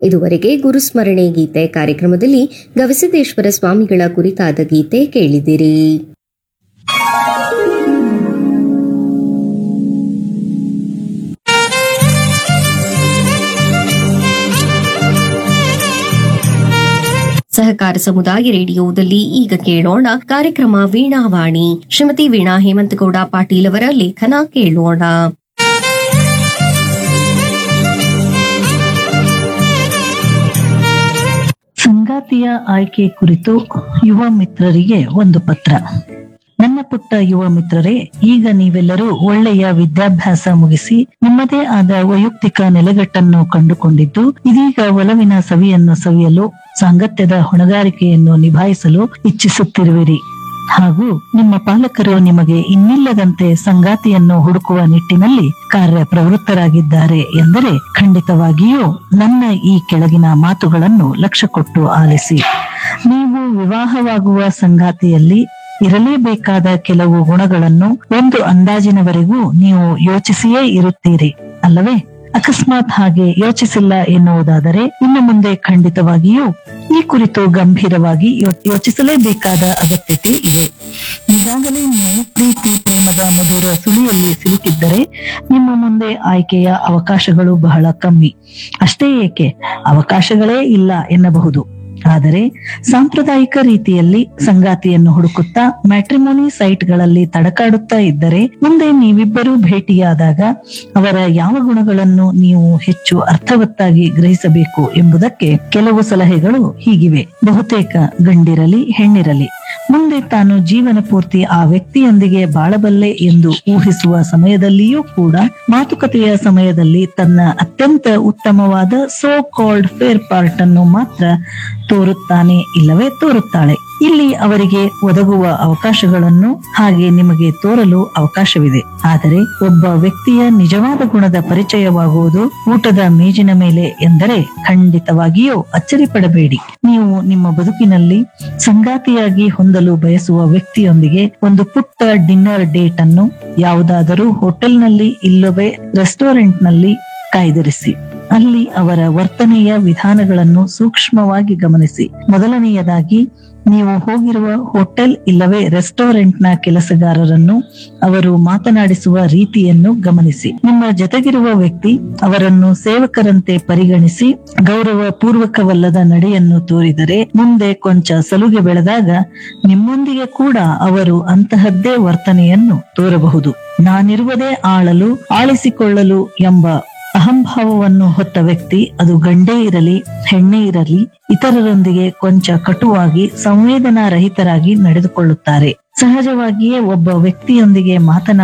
ಇದುವರೆಗೆ ಗುರುಸ್ಮರಣೆ ಗೀತೆ ಕಾರ್ಯಕ್ರಮದಲ್ಲಿ ಗವಿಸಿದ್ದೇಶ್ವರ ಸ್ವಾಮಿಗಳ ಕುರಿತಾದ ಗೀತೆ ಕೇಳಿದಿರಿ ಸಹಕಾರ ಸಮುದಾಯ ರೇಡಿಯೋದಲ್ಲಿ ಈಗ ಕೇಳೋಣ ಕಾರ್ಯಕ್ರಮ ವೀಣಾವಾಣಿ ಶ್ರೀಮತಿ ವೀಣಾ ಹೇಮಂತಗೌಡ ಪಾಟೀಲ್ ಅವರ ಲೇಖನ ಕೇಳೋಣ ಸಂಗಾತಿಯ ಆಯ್ಕೆ ಕುರಿತು ಯುವ ಮಿತ್ರರಿಗೆ ಒಂದು ಪತ್ರ ನನ್ನ ಪುಟ್ಟ ಯುವ ಮಿತ್ರರೇ ಈಗ ನೀವೆಲ್ಲರೂ ಒಳ್ಳೆಯ ವಿದ್ಯಾಭ್ಯಾಸ ಮುಗಿಸಿ ನಿಮ್ಮದೇ ಆದ ವೈಯಕ್ತಿಕ ನೆಲೆಗಟ್ಟನ್ನು ಕಂಡುಕೊಂಡಿದ್ದು ಇದೀಗ ಒಲವಿನ ಸವಿಯನ್ನು ಸವಿಯಲು ಸಾಂಗತ್ಯದ ಹೊಣೆಗಾರಿಕೆಯನ್ನು ನಿಭಾಯಿಸಲು ಇಚ್ಛಿಸುತ್ತಿರುವಿರಿ ಹಾಗೂ ನಿಮ್ಮ ಪಾಲಕರು ನಿಮಗೆ ಇನ್ನಿಲ್ಲದಂತೆ ಸಂಗಾತಿಯನ್ನು ಹುಡುಕುವ ನಿಟ್ಟಿನಲ್ಲಿ ಕಾರ್ಯಪ್ರವೃತ್ತರಾಗಿದ್ದಾರೆ ಎಂದರೆ ಖಂಡಿತವಾಗಿಯೂ ನನ್ನ ಈ ಕೆಳಗಿನ ಮಾತುಗಳನ್ನು ಲಕ್ಷ್ಯ ಕೊಟ್ಟು ಆಲಿಸಿ ನೀವು ವಿವಾಹವಾಗುವ ಸಂಗಾತಿಯಲ್ಲಿ ಇರಲೇಬೇಕಾದ ಕೆಲವು ಗುಣಗಳನ್ನು ಒಂದು ಅಂದಾಜಿನವರೆಗೂ ನೀವು ಯೋಚಿಸಿಯೇ ಇರುತ್ತೀರಿ ಅಲ್ಲವೇ ಅಕಸ್ಮಾತ್ ಹಾಗೆ ಯೋಚಿಸಿಲ್ಲ ಎನ್ನುವುದಾದರೆ ಇನ್ನು ಮುಂದೆ ಖಂಡಿತವಾಗಿಯೂ ಈ ಕುರಿತು ಗಂಭೀರವಾಗಿ ಯೋ- ಯೋಚಿಸಲೇಬೇಕಾದ ಅಗತ್ಯತೆ ಇದೆ ಈಗಾಗಲೇ ನೀವು ಪ್ರೀತಿ ಪ್ರೇಮದ ಮಧುರ ಸುಳಿಯಲ್ಲಿ ಸಿಲುಕಿದ್ದರೆ ನಿಮ್ಮ ಮುಂದೆ ಆಯ್ಕೆಯ ಅವಕಾಶಗಳು ಬಹಳ ಕಮ್ಮಿ ಅಷ್ಟೇ ಏಕೆ ಅವಕಾಶಗಳೇ ಇಲ್ಲ ಎನ್ನಬಹುದು ಆದರೆ ಸಾಂಪ್ರದಾಯಿಕ ರೀತಿಯಲ್ಲಿ ಸಂಗಾತಿಯನ್ನು ಹುಡುಕುತ್ತಾ ಮ್ಯಾಟ್ರಿಮೋನಿ ಸೈಟ್ಗಳಲ್ಲಿ ತಡಕಾಡುತ್ತಾ ಇದ್ದರೆ ಮುಂದೆ ನೀವಿಬ್ಬರೂ ಭೇಟಿಯಾದಾಗ ಅವರ ಯಾವ ಗುಣಗಳನ್ನು ನೀವು ಹೆಚ್ಚು ಅರ್ಥವತ್ತಾಗಿ ಗ್ರಹಿಸಬೇಕು ಎಂಬುದಕ್ಕೆ ಕೆಲವು ಸಲಹೆಗಳು ಹೀಗಿವೆ ಬಹುತೇಕ ಗಂಡಿರಲಿ ಹೆಣ್ಣಿರಲಿ ಮುಂದೆ ತಾನು ಜೀವನ ಪೂರ್ತಿ ಆ ವ್ಯಕ್ತಿಯೊಂದಿಗೆ ಬಾಳಬಲ್ಲೆ ಎಂದು ಊಹಿಸುವ ಸಮಯದಲ್ಲಿಯೂ ಕೂಡ ಮಾತುಕತೆಯ ಸಮಯದಲ್ಲಿ ತನ್ನ ಅತ್ಯಂತ ಉತ್ತಮವಾದ ಸೋ ಕಾಲ್ಡ್ ಫೇರ್ ಪಾರ್ಟ್ ಅನ್ನು ಮಾತ್ರ ತೋರುತ್ತಾನೆ ಇಲ್ಲವೇ ತೋರುತ್ತಾಳೆ ಇಲ್ಲಿ ಅವರಿಗೆ ಒದಗುವ ಅವಕಾಶಗಳನ್ನು ಹಾಗೆ ನಿಮಗೆ ತೋರಲು ಅವಕಾಶವಿದೆ ಆದರೆ ಒಬ್ಬ ವ್ಯಕ್ತಿಯ ನಿಜವಾದ ಗುಣದ ಪರಿಚಯವಾಗುವುದು ಊಟದ ಮೇಜಿನ ಮೇಲೆ ಎಂದರೆ ಖಂಡಿತವಾಗಿಯೂ ಅಚ್ಚರಿ ಪಡಬೇಡಿ ನೀವು ನಿಮ್ಮ ಬದುಕಿನಲ್ಲಿ ಸಂಗಾತಿಯಾಗಿ ಹೊಂದಲು ಬಯಸುವ ವ್ಯಕ್ತಿಯೊಂದಿಗೆ ಒಂದು ಪುಟ್ಟ ಡಿನ್ನರ್ ಡೇಟ್ ಅನ್ನು ಯಾವುದಾದರೂ ಹೋಟೆಲ್ನಲ್ಲಿ ಇಲ್ಲವೇ ರೆಸ್ಟೋರೆಂಟ್ನಲ್ಲಿ ಕಾಯ್ದಿರಿಸಿ ಅಲ್ಲಿ ಅವರ ವರ್ತನೆಯ ವಿಧಾನಗಳನ್ನು ಸೂಕ್ಷ್ಮವಾಗಿ ಗಮನಿಸಿ ಮೊದಲನೆಯದಾಗಿ ನೀವು ಹೋಗಿರುವ ಹೋಟೆಲ್ ಇಲ್ಲವೇ ರೆಸ್ಟೋರೆಂಟ್ನ ಕೆಲಸಗಾರರನ್ನು ಅವರು ಮಾತನಾಡಿಸುವ ರೀತಿಯನ್ನು ಗಮನಿಸಿ ನಿಮ್ಮ ಜೊತೆಗಿರುವ ವ್ಯಕ್ತಿ ಅವರನ್ನು ಸೇವಕರಂತೆ ಪರಿಗಣಿಸಿ ಗೌರವ ಪೂರ್ವಕವಲ್ಲದ ನಡೆಯನ್ನು ತೋರಿದರೆ ಮುಂದೆ ಕೊಂಚ ಸಲುಗೆ ಬೆಳೆದಾಗ ನಿಮ್ಮೊಂದಿಗೆ ಕೂಡ ಅವರು ಅಂತಹದ್ದೇ ವರ್ತನೆಯನ್ನು ತೋರಬಹುದು ನಾನಿರುವುದೇ ಆಳಲು ಆಳಿಸಿಕೊಳ್ಳಲು ಎಂಬ ಅಹಂಭಾವವನ್ನು ಹೊತ್ತ ವ್ಯಕ್ತಿ ಅದು ಗಂಡೇ ಇರಲಿ ಹೆಣ್ಣೇ ಇರಲಿ ಇತರರೊಂದಿಗೆ ಕೊಂಚ ಕಟುವಾಗಿ ಸಂವೇದನಾ ರಹಿತರಾಗಿ ನಡೆದುಕೊಳ್ಳುತ್ತಾರೆ ಸಹಜವಾಗಿಯೇ ಒಬ್ಬ ವ್ಯಕ್ತಿಯೊಂದಿಗೆ ಮಾತನಾಡ